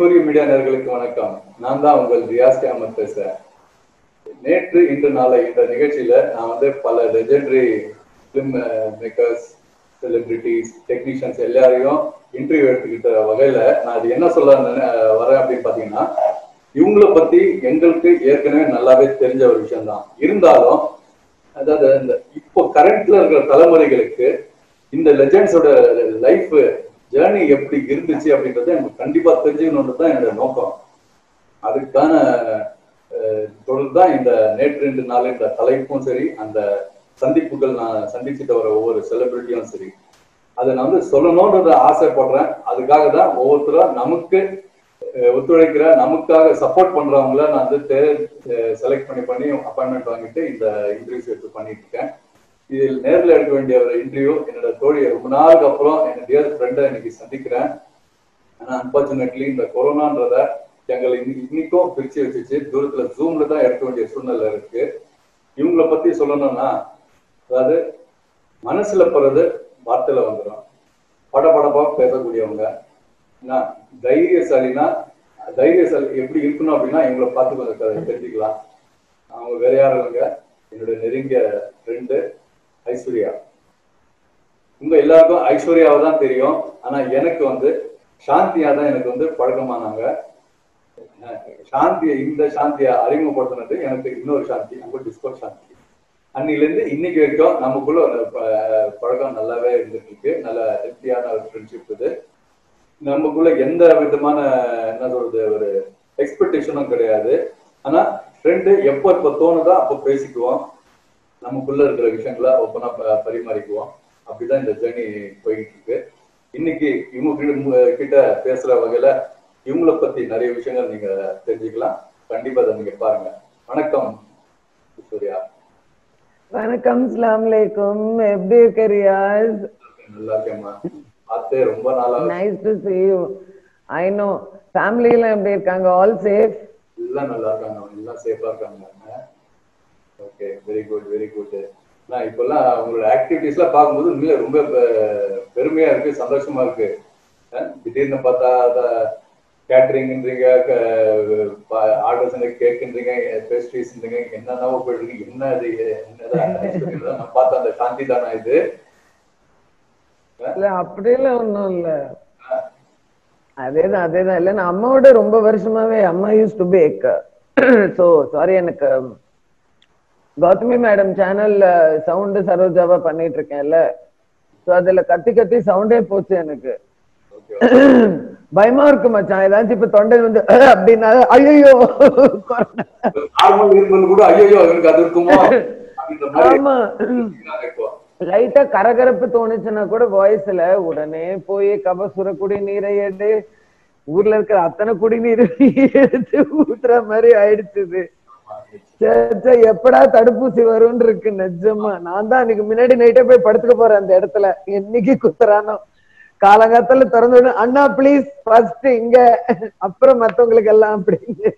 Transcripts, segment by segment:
ஐஸ்வர்ய media நேர்களுக்கு வணக்கம் நான் தான் உங்கள் ரியாஸ் அஹமத் பேசுறேன் நேற்று இன்று நாளை இந்த நிகழ்ச்சியில நான் வந்து பல legendary film makers celebrities technicians எல்லாரையும் இன்டர்வியூ எடுத்துக்கிட்ட வகையில நான் அது என்ன சொல்ல நினை- வரேன் அப்படின்னு பாத்தீங்கன்னா இவங்கள பத்தி எங்களுக்கு ஏற்கனவே நல்லாவே தெரிஞ்ச ஒரு விஷயம் தான் இருந்தாலும் அதாவது இந்த இப்போ கரண்ட்ல இருக்கிற தலைமுறைகளுக்கு இந்த லெஜெண்ட்ஸோட லைஃப் ஜேர்னி எப்படி இருந்துச்சு அப்படின்றத எனக்கு கண்டிப்பா தெரிஞ்சுக்கணுன்றது தான் என்னோட நோக்கம் அதுக்கான அஹ், தொடர் தான் இந்த நேற்று ரெண்டு நாள் இந்த தலைப்பும் சரி அந்த சந்திப்புகள் நான் சந்திச்சுட்டு வர ஒவ்வொரு செலிபிரிட்டியும் சரி அதை நான் வந்து சொல்லணும்ன்றத ஆசைப்படுறேன் அதுக்காக தான் ஒவ்வொருத்தரா நமக்கு அஹ், ஒத்துழைக்கிற நமக்காக சப்போர்ட் பண்றவங்கள நான் வந்து செலக்ட் பண்ணி பண்ணி அப்பாயின்மெண்ட் வாங்கிட்டு இந்த இன்டர்வியூஸ் எடுத்து பண்ணிட்டு இருக்கேன் இதில் நேர்ல எடுக்க வேண்டிய ஒரு இன்டர்வியூ என்னோட தோழியை ரொம்ப நாளுக்கு அப்புறம் என் டியர் ஃப்ரெண்டை இன்னைக்கு சந்திக்கிறேன் ஆனா அன்பார்ச்சுனேட்லி இந்த கொரோனான்றத எங்களை இன்னைக்கு இன்னைக்கும் பிரிச்சு வச்சுச்சு தூரத்துல ஜூம்ல தான் எடுக்க வேண்டிய சூழ்நிலை இருக்கு இவங்கள பத்தி சொல்லணும்னா அதாவது மனசுல போறது வார்த்தையில வந்துடும் படபடப்பா பேசக்கூடியவங்க என்ன தைரியசாலினா தைரியசாலி எப்படி இருக்கணும் அப்படின்னா இவங்கள பார்த்து கொஞ்சம் க- தெரிஞ்சுக்கலாம் அவங்க வேற யாரும் இல்லைங்க என்னுடைய நெருங்கிய ஃப்ரெண்டு ஐஸ்வர்யா உங்க எல்லாருக்கும் ஐஸ்வர்யாவை தான் தெரியும் ஆனா எனக்கு வந்து சாந்தியா தான் எனக்கு வந்து பழக்கமானாங்க அஹ் சாந்தியை இந்த சாந்தியை அறிமுகப்படுத்தினது எனக்கு இன்னொரு சாந்தி நம்ம டிஸ்கோ சாந்தி அன்னில இருந்து இன்னைக்கு வரைக்கும் நமக்குள்ள ஒரு ப- பழக்கம் நல்லாவே இருந்துட்டு இருக்கு நல்ல ஹெல்த்தியான ஒரு ஃப்ரெண்ட்ஷிப் இது நமக்குள்ள எந்த விதமான என்ன சொல்றது ஒரு எக்ஸ்பெக்டேஷனும் கிடையாது ஆனா ஃப்ரெண்டு எப்போ எப்போ தோணுதோ அப்போ பேசிக்குவோம் நமக்குள்ள இருக்கிற விஷயங்களை ஒப்பனா பரிமாறிக்குவோம் அப்படிதான் இந்த ஜேர்னி போயிட்டு இருக்கு இன்னைக்கு இவங்க கிட்ட மு- கிட்ட பேசுற வகையில இவங்கள பத்தி நிறைய விஷயங்கள் நீங்க தெரிஞ்சுக்கலாம் கண்டிப்பா அதை நீங்க பாருங்க வணக்கம் சூர்யா வணக்கம் அஸ்ஸலாமு அலைக்கும் எப்படி இருக்க ரியாஸ் நல்லா இருக்கேம்மா பார்த்தே ரொம்ப நாளா nice to see you I know ஃபேமிலில எப்படி இருக்காங்க ஆல் சேஃப் எல்லாம் நல்லா இருக்காங்க எல்லாம் சேஃபா இருக்காங்க okay very good very good நான் இப்பெல்லாம் உங்களோட ஆக்டிவிட்டிஸ்லாம் பார்க்கும்போது உண்மையில ரொம்ப பெ- பெருமையா இருக்கு சந்தோஷமா இருக்கு அஹ் திடீர்னு பார்த்தா கேட்டரிங்ன்றீங்க ஆர்டர்ஸ் கேக்குன்றீங்க பேஸ்ட்ரிஸ்ன்றீங்க என்னென்னவோ போயிட்டு இருக்கு என்ன இது என்னதான் ஐஸ்வர்யா, நான் பார்த்த அந்த சாந்தி தானா இது இல்ல அப்படியெல்லாம் ஒண்ணும் இல்ல அதேதான் அதேதான் இல்ல நான் அம்மாவோட ரொம்ப வருஷமாவே அம்மா use to back so sorry எனக்கு கௌதமி மேடம் சேனல்ல சவுண்ட் சரோஜாவா பண்ணிட்டு இருக்கேன்ல சோ அதுல கத்தி கத்தி சவுண்டே போச்சு எனக்கு ஓகே பயமா இருக்கு மச்சான் ஏதாச்சும் இப்ப தொண்டை வந்து அப்படின்னா ஐயோ நார்மல் இருமல் கூட ஐயோ எனக்கு அது இருக்குமோ அப்படின்ற மாதிரி ஆமா இருக்காங்க இப்போ லைட்டா கரகரப்பு தோணுச்சுன்னா கூட வாய்ஸ்ல உடனே போய் கபசுர குடிநீரை எடு ஊர்ல இருக்கிற அத்தனை குடிநீர் எடுத்து ஊத்துற மாதிரி ஆயிடுச்சு இது. சே, சே, எப்படா தடுப்பூசி வரும்னு இருக்கு நிஜமா நான் தான் அன்னைக்கு முன்னாடி நைட்டே போய் படுத்துக்க போறேன் அந்த இடத்துல என்னைக்கு குத்துறானோ காலங்காத்தால திறந்து விடு அண்ணா ப்ளீஸ் ஃபர்ஸ்ட் இங்க அப்புறம் மத்தவங்களுக்கு எல்லாம் அப்படின்னு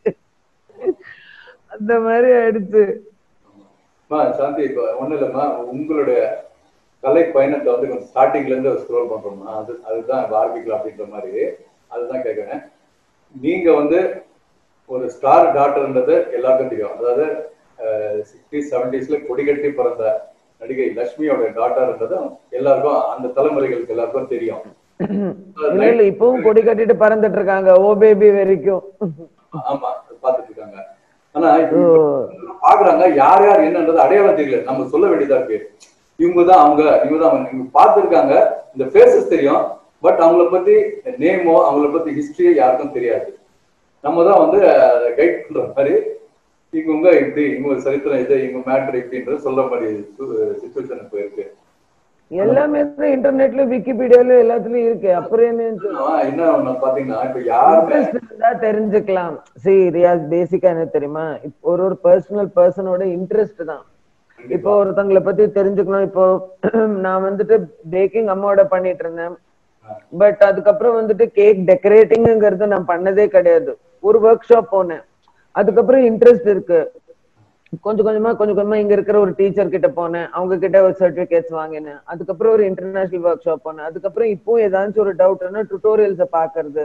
அந்த மாதிரி ஆயிடுச்சு அம்மா, சாந்தி இப்போ ஒண்ணும் இல்லைம்மா உங்களுடைய கலை பயணத்தை வந்து கொஞ்சம் ஸ்டார்டிங்ல இருந்து ஸ்க்ரோல் பண்றோம்மா அது அதுதான் ஆரம்பிக்கலாம் அப்படின்ற மாதிரி அதுதான் கேட்குறேன் நீங்க வந்து ஒரு ஸ்டார் டாக்டர்ன்றது எல்லாருக்கும் தெரியும் அதாவது சிக்ஸ்டீஸ் செவன்டிஸ்ல கொடிகட்டி பிறந்த நடிகை லட்சுமியோட டாக்டர்ன்றது எல்லாருக்கும் அந்த தலைமுறைகளுக்கு எல்லாருக்கும் தெரியும் இல்ல இல்ல இப்பவும் கொடி கட்டிட்டு பறந்துட்டு இருக்காங்க ஓ பேபி வரைக்கும் ஆமா பார்த்துட்டு இருக்காங்க ஆனா இப்ப பாக்குறாங்க யார் யார் என்னன்றது அடையாளம் தெரியல நம்ம சொல்ல வேண்டியதா இருக்கு இவங்க தான் அவங்க இவங்க தான் அவங்க இவங்க பார்த்திருக்காங்க இந்த ஃபேஸஸ் தெரியும் பட் அவங்கள பத்தி நேமோ அவங்கள பத்தி ஹிஸ்டரியோ யாருக்கும் தெரியாது நம்ம தான் வந்து கைட் பண்ற மாதிரி இவங்க இப்படி இவங்க சரித்திரம் இது இவங்க மேட்ரு இப்படின்றது சொல்ற மாதிரி சுச்சுவேஷன் இப்போ இருக்கு எல்லாமே தான் இன்டர்நெட்ல விக்கிபீடியால எல்லாத்துலயும் இருக்கு அப்புறம் என்ன ஆனா, என்ன ஒண்ணு பாத்தீங்கன்னா இப்ப யாருமே இன்ட்ரெஸ்ட் இருந்தா தெரிஞ்சுக்கலாம் சி ரியாஸ் பேசிக்கா என்ன தெரியுமா இப்போ ஒரு ஒரு பர்சனல் பர்சனோட இன்ட்ரெஸ்ட் தான் இப்போ ஒருத்தவங்கள பத்தி தெரிஞ்சுக்கணும் இப்போ நான் வந்துட்டு பேக்கிங் அம்மாவோட பண்ணிட்டு இருந்தேன் பட் அதுக்கப்புறம் வந்துட்டு கேக் டெக்கரேட்டிங்ங்கிறது நான் பண்ணதே கிடையாது ஒரு ஒர்க் ஷாப் போனேன் அதுக்கப்புறம் இன்ட்ரெஸ்ட் இருக்கு கொஞ்சம் கொஞ்சமா கொஞ்சம் கொஞ்சமா இங்க இருக்கிற ஒரு டீச்சர் கிட்ட போனேன் அவங்க கிட்ட ஒரு சர்டிபிகேட்ஸ் வாங்கினேன் அதுக்கப்புறம் ஒரு இன்டர்நேஷனல் ஒர்க் ஷாப் போனேன் அதுக்கப்புறம் இப்போ ஏதாச்சும் ஒரு டவுட்னா டுட்டோரியல்ஸை பாக்குறது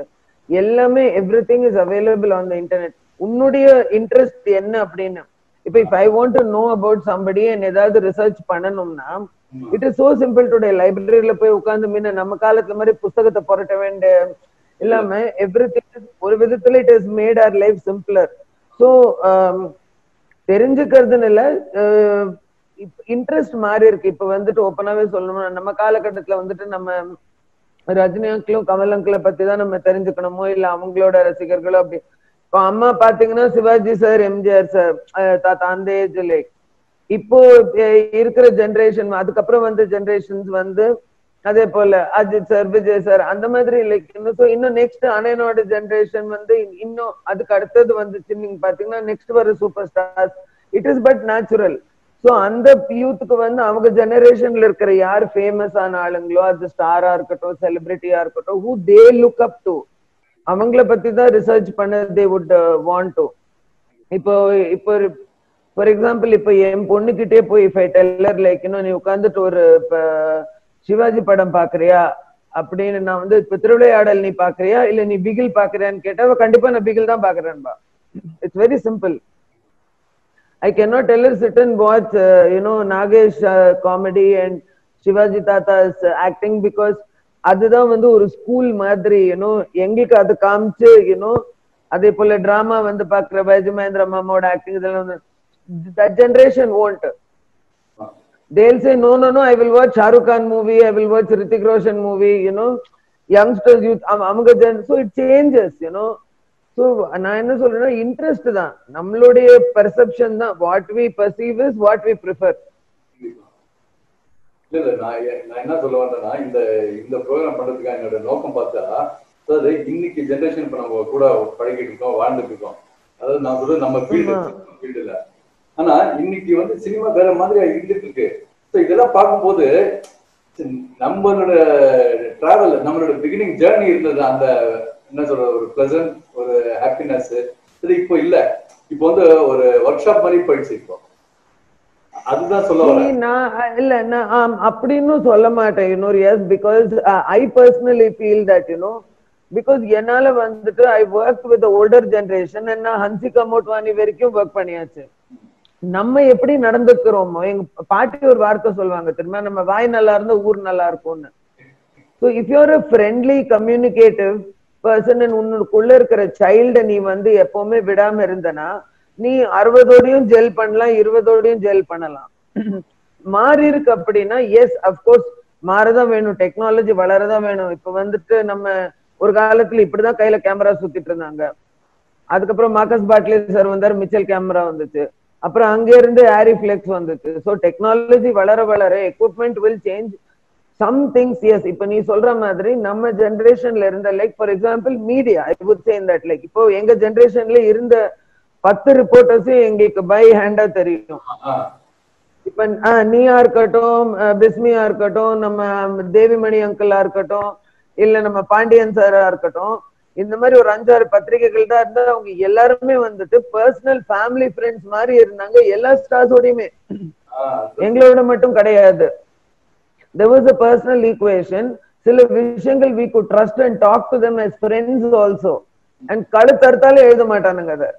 எல்லாமே everything is available on the internet உன்னுடைய இன்ட்ரெஸ்ட் என்ன அப்படின்னு இப்ப if I want to know about somebody ஏதாவது ரிசர்ச் பண்ணணும்னா it is so simple today லைப்ரரியில போய் உட்கார்ந்து முன்ன நம்ம காலத்துல மாதிரி புஸ்தகத்தை புரட்ட வேண்டிய இல்லாம எவ்ரி ஒரு விதத்துல it is made our life simpler so தெரிஞ்சுக்கிறதுன்னு இல்ல இன்ட்ரெஸ்ட் மாறி இருக்கு இப்ப வந்துட்டு ஓப்பனாவே சொல்லணும்னா நம்ம காலகட்டத்துல வந்துட்டு நம்ம ரஜினி அங்கிளும் கமல் அங்கிளை பத்தி தான் நம்ம தெரிஞ்சுக்கணுமோ இல்ல அவங்களோட ரசிகர்களோ அப்படி இப்போ அம்மா பாத்தீங்கன்னா சிவாஜி சார் எம்ஜிஆர் சார் தாத்தா அந்த ஏஜ் லைக் இப்போ அஹ் இருக்கிற ஜெனரேஷன் அதுக்கப்புறம் வந்த ஜெனரேஷன்ஸ் வந்து அதே போல அஜித் சார் விஜய் சார் அந்த மாதிரி லைக் இன்னும் so இன்னும் நெக்ஸ்ட் அண்ணனோட ஜெனரேஷன் வந்து இன்னும் அதுக்கு அடுத்தது வந்துச்சு நீங்க பாத்தீங்கன்னா நெக்ஸ்ட் வர super stars it is but natural so அந்த யூத்துக்கு வந்து அவங்க ஜெனரேஷன்ல இருக்கிற யார் ஃபேமஸ் ஆன ஆளுங்களோ அது ஸ்டாரா இருக்கட்டும் செலிபிரிட்டியா இருக்கட்டும் who they look up to அவங்கள பத்தி தான் ரிசர்ச் பண்ண தே வுட் வாண்ட் டு இப்போ இப்போ ஃபார் எக்ஸாம்பிள் இப்போ என் பொண்ணுகிட்டே போய் இஃப் ஐ டெல்லர் லைக் இன்னும் நீ உட்காந்துட்டு ஒரு இப்ப சிவாஜி படம் பாக்குறியா அப்படின்னு நான் வந்து இப்ப திருவிளையாடல் நீ பாக்குறியா இல்ல நீ பிகில் பாக்குறியான்னு கேட்டா அவ கண்டிப்பா நான் பிகில் தான் பாக்குறேன்பா it's very simple I cannot tell her sit and watch, uh, you know, Nagesh uh, comedy and Shivaji Tata's uh, acting because அதுதான் வந்து ஒரு ஸ்கூல் மாதிரி யூனோ எங்களுக்கு அது காமிச்சு யூனோ அதே போல டிராமா வந்து பாக்குற வைஜு மகேந்திர மாமாவோட ஆக்டிங் இதெல்லாம் வந்து that generation won't they'll say no no no i will watch shahrukh khan movie i will watch Hrithik Roshan movie you know youngsters youth அவங்க gen so it changes you know so நான் என்ன சொல்றேன்னா interest தான் நம்மளுடைய perception தான் what we perceive is what we prefer இல்ல இல்ல நான் எ- நான் என்ன சொல்ல வந்தேன்னா இந்த இந்த ப்ரோக்ராம் பண்றதுக்கு என்னோட நோக்கம் பார்த்தா அதாவது இன்னைக்கு ஜெனரேஷன் இப்ப நம்ம கூட பழகிட்டு இருக்கோம் வாழ்ந்துட்டு இருக்கோம் அதாவது நான் சொல்றது நம்ம ஃபீல்டு ஃபீல்டுல ஆனா இன்னைக்கு வந்து சினிமா வேற மாதிரியா இருந்துட்டு இருக்கு ஸோ இதெல்லாம் பார்க்கும்போது சரி, நம்மளோட டிராவல் நம்மளோட பிகினிங் ஜேர்னி இருந்தது அந்த என்ன சொல்றது ஒரு பிளசன்ட் ஒரு ஹாப்பினஸ் இது இப்போ இல்ல இப்போ வந்து ஒரு ஒர்க் ஷாப் மாதிரி போயிடுச்சு இப்போ அதுதான் சொல்ல வரேன் நான் இல்ல நான் ஆம், அப்படின்னு சொல்ல மாட்டேன் இன்னொரு yes because I personally feel that you know because என்னால வந்துட்டு I work with older generation நான் ஹன்சிகா மோட்வானி வரைக்கும் ஒர்க் பண்ணியாச்சு நம்ம எப்படி நடந்துக்கிறோமோ எங்க பாட்டி ஒரு வார்த்தை சொல்லுவாங்க திரும்ப நம்ம வாய் நல்லா இருந்தா ஊர் நல்லா இருக்கும்னு so if you're a friendly communicative person உன்னுக்குள்ள இருக்கிற சைல்ட நீ வந்து எப்பவுமே விடாம இருந்தனா நீ அறுபதோடையும் ஜெல் பண்ணலாம் இருபதோடையும் ஜெல் பண்ணலாம் மாறி இருக்கு அப்படின்னா எஸ் அப்கோர்ஸ் மாறதான் வேணும் டெக்னாலஜி வளரதான் வேணும் இப்ப வந்துட்டு நம்ம ஒரு காலத்துல இப்படிதான் கையில கேமரா சுத்திட்டு இருந்தாங்க அதுக்கப்புறம் மார்க்கஸ் பாட்லி சார் வந்தார் மிச்சல் கேமரா வந்துச்சு அப்புறம் அங்க இருந்து ஆரிஃபிளெக்ஸ் வந்துச்சு ஸோ டெக்னாலஜி வளர வளர equipment will change some things yes இப்ப நீ சொல்ற மாதிரி நம்ம ஜெனரேஷன்ல இருந்த like for example media I would say that like இப்போ எங்க ஜெனரேஷன்ல இருந்த பத்து ரிப்போர்ட்டர்ஸும் எங்களுக்கு பை ஹேண்டா தெரியும் ஆ, இப்ப ஆஹ், நீயா இருக்கட்டும் அஹ், பிஸ்மியா இருக்கட்டும் நம்ம தேவிமணி அங்கிளா இருக்கட்டும் இல்ல நம்ம பாண்டியன் சாரா இருக்கட்டும் இந்த மாதிரி ஒரு அஞ்சாறு பத்திரிகைகள் தான் இருந்தா அவங்க எல்லாருமே வந்துட்டு பர்சனல் ஃபேமிலி ஃப்ரெண்ட்ஸ் மாதிரி இருந்தாங்க எல்லா ஸ்டார்ஸோடையுமே ஆ, எங்களோட மட்டும் கிடையாது there was a personal equation சில விஷயங்கள் we could trust and talk to them as friends also and கழுத்தறுத்தாலே எழுத மாட்டானுங்க அதை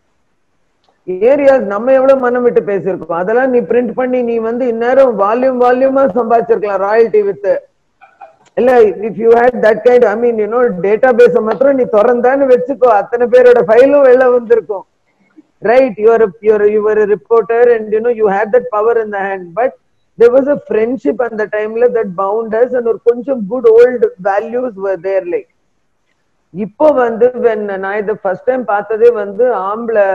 ஏரியாஸ் நம்ம எவ்வளவு மனம் விட்டு பேசியிருக்கோம் அதெல்லாம் நீ பிரிண்ட் பண்ணி நீ வந்து இந்நேரம் வால்யூம் வால்யூமா சம்பாதிச்சிருக்கலாம் ராயல்டி வித் இல்ல if you had that kind I mean you know data base மாத்திரம் நீ திறந்தான்னு வச்சுக்கோ அத்தனை பேரோட ஃபைலும் வெளில வந்திருக்கும் right you're a you're you were a reporter and you know you had that power in the hand but there was a friendship at the time like, that bound us and ஒரு கொஞ்சம் good old values were there like இப்போ வந்து when நான் இதை first time பார்த்ததே வந்து ஆம்பளை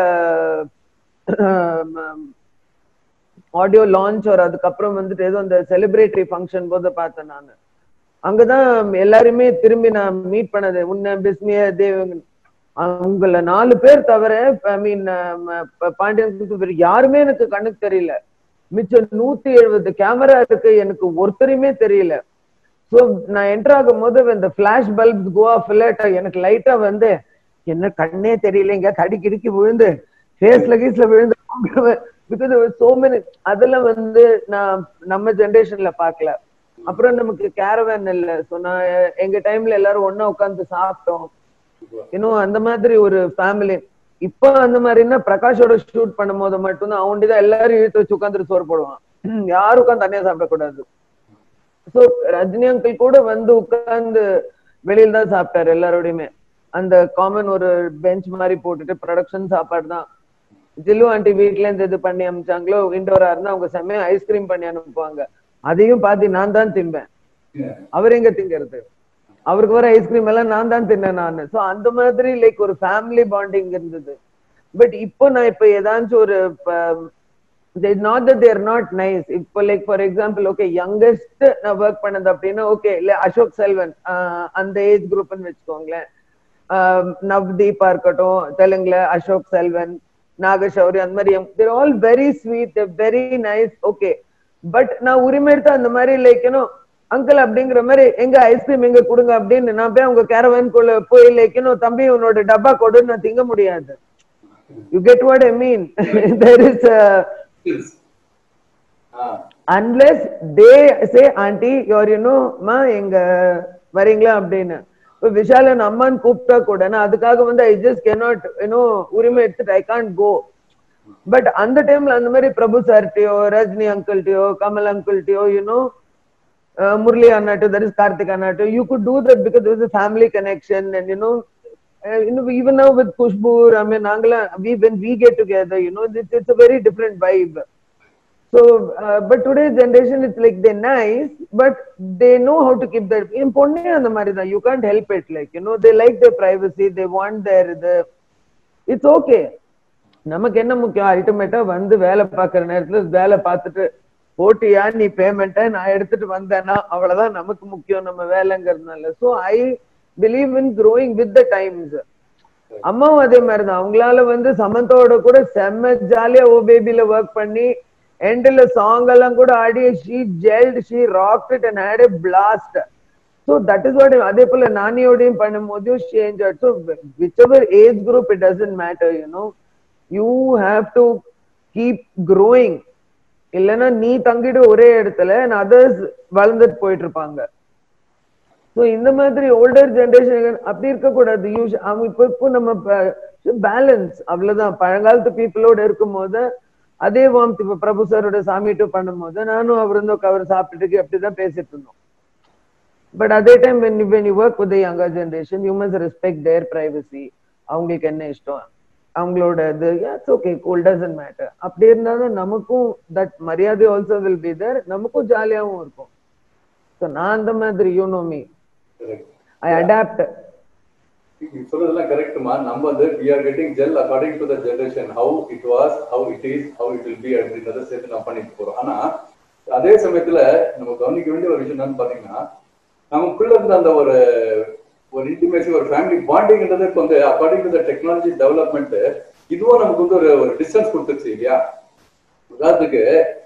audio launch ஒரு அதுக்கப்புறம் வந்துட்டு ஏதோ இந்த செலிப்ரேட்டரி ஃபங்க்ஷன் போது பார்த்தேன் நான் அங்கதான் எல்லாருமே திரும்பி நான் மீட் பண்ணது உன்ன பிஸ்மிய தேவன் அவங்கள நாலு பேர் தவிர ஐ மீன் பாண்டியன் வேற யாருமே எனக்கு கண்ணுக்கு தெரியல மிச்சம் நூத்தி எழுபது கேமரா இருக்கு எனக்கு ஒருத்தரையுமே தெரியல சோ நான் என்டர் ஆகும் போது இந்த பிளாஷ் பல்ப் கோவா ஃபில்லட் எனக்கு லைட்டா வந்து என்ன கண்ணே தெரியலைங்க தடி கிடுக்கி விழுந்து ஃபேஸ்ல கீஸ்ல விழுந்து பிகாஸ் சோ மெனி அதெல்லாம் வந்து நான் நம்ம ஜெனரேஷன்ல பார்க்கல அப்புறம் நமக்கு கேரவேன் இல்ல சோ நான் எங்க டைம்ல எல்லாரும் ஒண்ணா உட்கார்ந்து சாப்பிட்டோம் இன்னும் அந்த மாதிரி ஒரு ஃபேமிலி இப்போ அந்த மாதிரின்னா பிரகாஷோட ஷூட் பண்ணும் போது மட்டும்தான் அவன்டிதான் எல்லாரும் இழுத்து வச்சு உட்காந்துட்டு சோறு போடுவான் யாரும் உட்காந்து தனியா சாப்பிடக்கூடாது சோ ரஜினி அங்கிள் கூட வந்து உட்கார்ந்து வெளியில தான் சாப்பிட்டாரு எல்லாரோடையுமே அந்த காமன் ஒரு பெஞ்ச் மாதிரி போட்டுட்டு ப்ரொடக்ஷன் சாப்பாடு தான் ஜில்லு ஆண்டி வீட்ல இருந்து இது பண்ணி அமிச்சாங்களோ இண்டோரா இருந்தா அவங்க செம்மையா ஐஸ்கிரீம் பண்ணி அனுப்புவாங்க அதையும் பாத்தி நான் தான் திம்பேன் அவர் எங்க திங்கிறது அவருக்கு வர ஐஸ்கிரீம் எல்லாம் நான் தான் தின்னேன் நான் சோ அந்த மாதிரி லைக் ஒரு ஃபேமிலி பாண்டிங் இருந்தது பட் இப்போ நான் இப்ப ஏதாச்சும் ஒரு not that there not nice இப்போ like for example okay youngest நான் ஒர்க் பண்ணது அப்படின்னா ஓகே இல்ல அசோக் செல்வன் ஆஹ் அந்த ஏஜ் குரூப்னு வச்சுக்கோங்களேன் ஆஹ் நவ்தீப்பா இருக்கட்டும் தெலுங்குல அசோக் செல்வன் நாகசௌரி அந்த மாதிரி they're all very sweet very nice okay but நான் உரிமை எடுத்து அந்த மாதிரி லைக் யூனோ அங்கிள் அப்படிங்கிற மாதிரி எங்க ஐஸ்கிரீம் எங்க கொடுங்க அப்படின்னு நான் போய் அவங்க கேரவன்குள்ள போய் லைக் யூனோ தம்பி உன்னோட டப்பா கொடுன்னு நான் திங்க முடியாது you get what I mean there is unless they say aunty your you know மா எங்க வரீங்களா அப்படின்னு இப்ப விஷாலன் அம்மான்னு கூப்பிட்டா கூட நான் அதுக்காக வந்து ஐ ஜஸ்ட் கேனாட் யூனோ உரிமை எடுத்துட்டு ஐ கான்ட் கோ பட் அந்த டைம்ல அந்த மாதிரி பிரபு சார்ட்டையோ ரஜினி அங்கிள்டையோ கமல் அங்கிள்டையோ யூனோ முரளி அண்ணாட்டோ தட் இஸ் கார்த்திக் அண்ணாட்டோ you could do that because is a family connection and you know uh, you know even now with Kushbu I mean நாங்களாம் we when we get together you know it's, it's a very different vibe so uh, but today's generation it's like they're nice but they know how to keep their என் பொண்ணே அந்த மாதிரி தான் you can't help it like you know they like their privacy they want their the it's okay நமக்கு என்ன முக்கியம் அல்டிமேட்டா வந்து வேலை பார்க்குற நேரத்துல வேலை பார்த்துட்டு போட்டியா நீ பேமெண்ட்டை நான் எடுத்துட்டு வந்தேன்னா அவ்வளவுதான் நமக்கு முக்கியம் நம்ம வேலைங்கிறதுனால so I believe in growing with the times அம்மாவும் அதே மாதிரி தான் அவங்களால வந்து சமந்தோட கூட செம்ம ஜாலியா ஓ பேபில ஒர்க் பண்ணி எண்ட்ல சாங் எல்லாம் கூட ஆடி she jelled she rocked it and had a blast so that is what அதே போல நானியோடையும் பண்ணும்போது she enjoy so whichever age group it doesn't matter you know you have to keep growing இல்லைன்னா நீ தங்கிட்டு ஒரே இடத்துல அதர்ஸ் வளர்ந்துட்டு போயிட்டு இருப்பாங்க ஸோ இந்த மாதிரி ஓல்டர் ஜென்ரேஷன் அப்படி இருக்கக்கூடாது யூஸ் அவங்க இப்போ இப்போ நம்ம பேலன்ஸ் அவ்வளவுதான் பழங்காலத்து பீப்புளோட இருக்கும் போது அதே வார்ம்த் இப்ப பிரபு சாரோட சாமி டூ பண்ணும் போது நானும் அவர் வந்து அவர் சாப்பிட்டுட்டு அப்படிதான் பேசிட்டு இருந்தோம் பட் அதே time when when you work with younger generation you must respect their privacy அவங்களுக்கு என்ன இஷ்டம் அவங்களோட இது it's okay cool doesn't matter அப்படி இருந்தாலும் நமக்கும் தட் மரியாதை ஆல்சோ வில் பி தேர் நமக்கும் ஜாலியாவும் இருக்கும் ஸோ நான் அந்த மாதிரி you know me I adapt நீங்க சொல்றதெல்லாம் கரெக்ட்மா நம்ம வந்து we are getting gel according to the generation how it was how it is how it will be அப்படின்றத சேர்த்து நம்ம பண்ணிட்டு போறோம் ஆனா அதே சமயத்துல நம்ம கவனிக்க வேண்டிய ஒரு விஷயம் என்னன்னு பாத்தீங்கன்னா நமக்குள்ள இருந்த அந்த ஒரு ஒரு இன்டிமேசி ஒரு ஃபேமிலி பாண்டிங்ன்றது இப்போ வந்து according to the technology development இதுவும் நமக்கு வந்து ஒரு ஒரு டிஸ்டன்ஸ் கொடுத்துருச்சு இல்லையா உதாரணத்துக்கு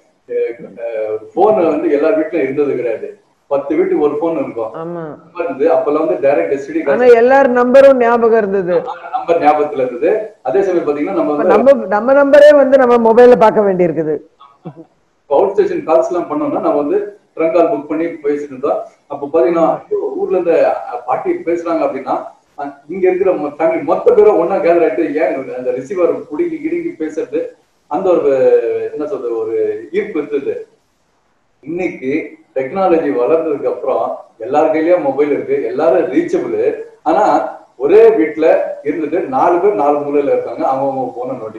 போன் வந்து எல்லா வீட்லயும் இருந்தது கிடையாது பத்து வீட்டுக்கு ஒரு போன் இருக்கும் ஆமா இருந்தது அப்பெல்லாம் வந்து டைரக்ட் எஸ்டிடி ஆனா எல்லார் நம்பரும் ஞாபகம் இருந்தது நம்பர் ஞாபகத்துல இருந்தது அதே சமயம் பாத்தீங்கன்னா நம்ம இப்ப வந்து நம்ம நம்ம நம்பரே வந்து நம்ம மொபைல்ல பார்க்க வேண்டி இருக்குது அவுட் ஸ்டேஷன் கால்ஸ் எல்லாம் பண்ணோம்னா நம்ம வந்து ட்ரங்க் கால் புக் பண்ணி பேசிட்டு இருந்தோம் அப்ப பாத்தீங்கன்னா ஐயோ, ஊர்ல இருந்து அஹ், பாட்டி பேசுறாங்க அப்படின்னா அஹ், இங்க இருக்கிற ஃபேமிலி மொத்த பேரும் ஒண்ணா கேதர் ஆயிட்டு ஏன் அந்த ரிசீவர் குடுங்கி கிடுங்கி பேசுறது அந்த ஒரு என்ன சொல்றது ஒரு ஈர்ப்பு இருந்தது இன்னைக்கு டெக்னாலஜி வளர்ந்ததுக்கு அப்புறம் எல்லார் கையிலயும் மொபைல் இருக்கு எல்லாரும் ரீச்சபிள் ஆனா ஒரே வீட்ல இருந்துட்டு நாலு பேர் நாலு மூலையில இருக்காங்க அவங்க அவங்க போன நோட்டி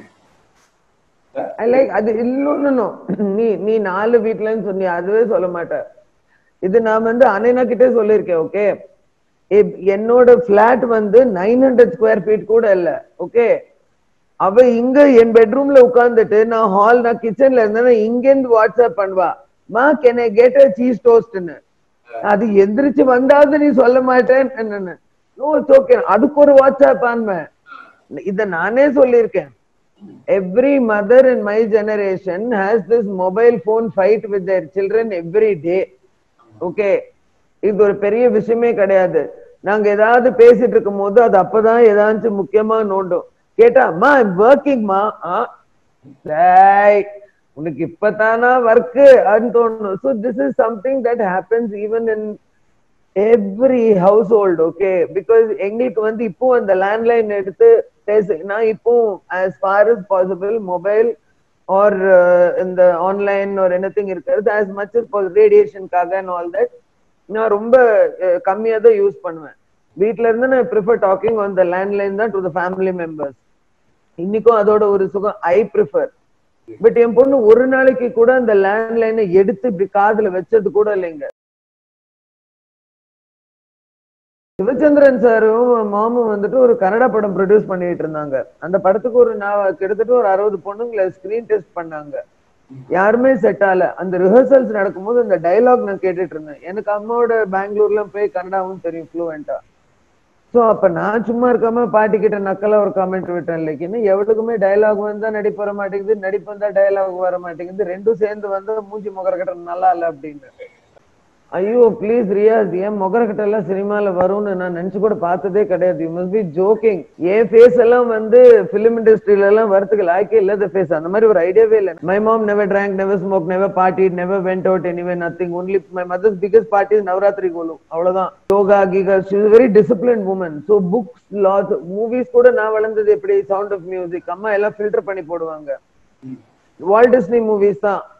ஐ லைக் அது இன்னொன்னு நீ நீ நாலு வீட்லன்னு சொன்னி அதுவே சொல்ல மாட்ட இது நான் வந்து அனைனா கிட்டே சொல்லியிருக்கேன் ஓகே என்னோட பிளாட் வந்து நைன் ஹண்ட்ரட் ஸ்கொயர் ஃபீட் கூட இல்ல ஓகே அவ இங்க என் பெட்ரூம்ல உட்கார்ந்துட்டு நான் ஹால் நான் கிச்சன்ல இருந்தேன்னா இங்க இருந்து வாட்ஸ்அப் பண்ணுவா மா can I get a cheese டோஸ்ட்னு அது எந்திரிச்சு வந்தாவது நீ சொல்ல மாட்டேன் என்னன்னு நோ இட்ஸ் ஓகே அதுக்கு ஒரு வாட்ஸ்அப் ஆன்மேன் இத நானே சொல்லியிருக்கேன் every mother in my generation has this mobile phone fight with their children every day okay இது ஒரு பெரிய விஷயமே கிடையாது நாங்க ஏதாவது பேசிட்டு இருக்கும் போது அது அப்பதான் ஏதாச்சும் முக்கியமா நோண்டும் கேட்டா அம்மா ஒர்க்கிங்மா உனக்கு இப்பதானா ஒர்க் அப்படின்னு தோணும் so this is something that happens even in every household okay because எங்களுக்கு வந்து இப்போ அந்த லேண்ட்லைன் எடுத்து பேச நான் இப்போ as far as possible mobile or இந்த ஆன்லைன் ஒரு எனிதிங் இருக்கிறது as மச் as ரேடியேஷனுக்காக அண்ட் ஆல் தட் நான் ரொம்ப கம்மியா தான் யூஸ் பண்ணுவேன் வீட்ல இருந்து நான் prefer talking on the landline தான் டு த ஃபேமிலி மெம்பர்ஸ் இன்னைக்கும் அதோட ஒரு சுகம் ஐ ப்ரிஃபர் பட் என் பொண்ணு ஒரு நாளைக்கு கூட அந்த லேண்ட்லைனை எடுத்து இப்படி காதுல வச்சது கூட இல்லைங்க சிவச்சந்திரன் சாரும் மாமும் வந்துட்டு ஒரு கன்னட படம் ப்ரொடியூஸ் பண்ணிட்டு இருந்தாங்க அந்த படத்துக்கு ஒரு நான் கிட்டத்தட்ட ஒரு அறுபது பொண்ணுங்களை ஸ்கிரீன் டெஸ்ட் பண்ணாங்க யாருமே செட் ஆகல அந்த ரிஹர்சல்ஸ் நடக்கும்போது அந்த டைலாக் நான் கேட்டுட்டு இருந்தேன் எனக்கு அம்மாவோட பெங்களூர்ல போய் கன்னடாவும் தெரியும் ஃப்ளூவெண்டா சோ அப்ப நான் சும்மா இருக்காம பாட்டி கிட்ட நக்கலா ஒரு கமெண்ட் விட்டேன் இல்லைக்குன்னு எவ்வளவுக்குமே டயலாக் வந்தா நடிப்பு வர மாட்டேங்குது நடிப்பு வந்தா டயலாக் வர மாட்டேங்குது ரெண்டும் சேர்ந்து வந்து மூஞ்சி முகர கட்ட நல்லா இல்ல அப்படின்னு ஐயோ ப்ளீஸ் ரியாஸ் ஏன் முகரக்கட்ட எல்லாம் சினிமால வரும்னு நான் நினைச்சு கூட பார்த்ததே கிடையாது யூ மஸ்ட் பி ஜோக்கிங் என் ஃபேஸ் எல்லாம் வந்து பிலிம் இண்டஸ்ட்ரியில எல்லாம் வரதுக்கு லாய்க்கே இல்லாத ஃபேஸ் அந்த மாதிரி ஒரு ஐடியாவே இல்லை my mom never drank never smoke never party never went out anyway nothing only my mother's biggest party Navratri Golu அவ்வளவுதான் யோகா கீகா she very discipline woman so books laws movies கூட நான் வளர்ந்தது எப்படி சவுண்ட் ஆஃப் மியூசிக் அம்மா எல்லாம் ஃபில்டர் பண்ணி போடுவாங்க வால் டிஸ்னி மூவிஸ் தான்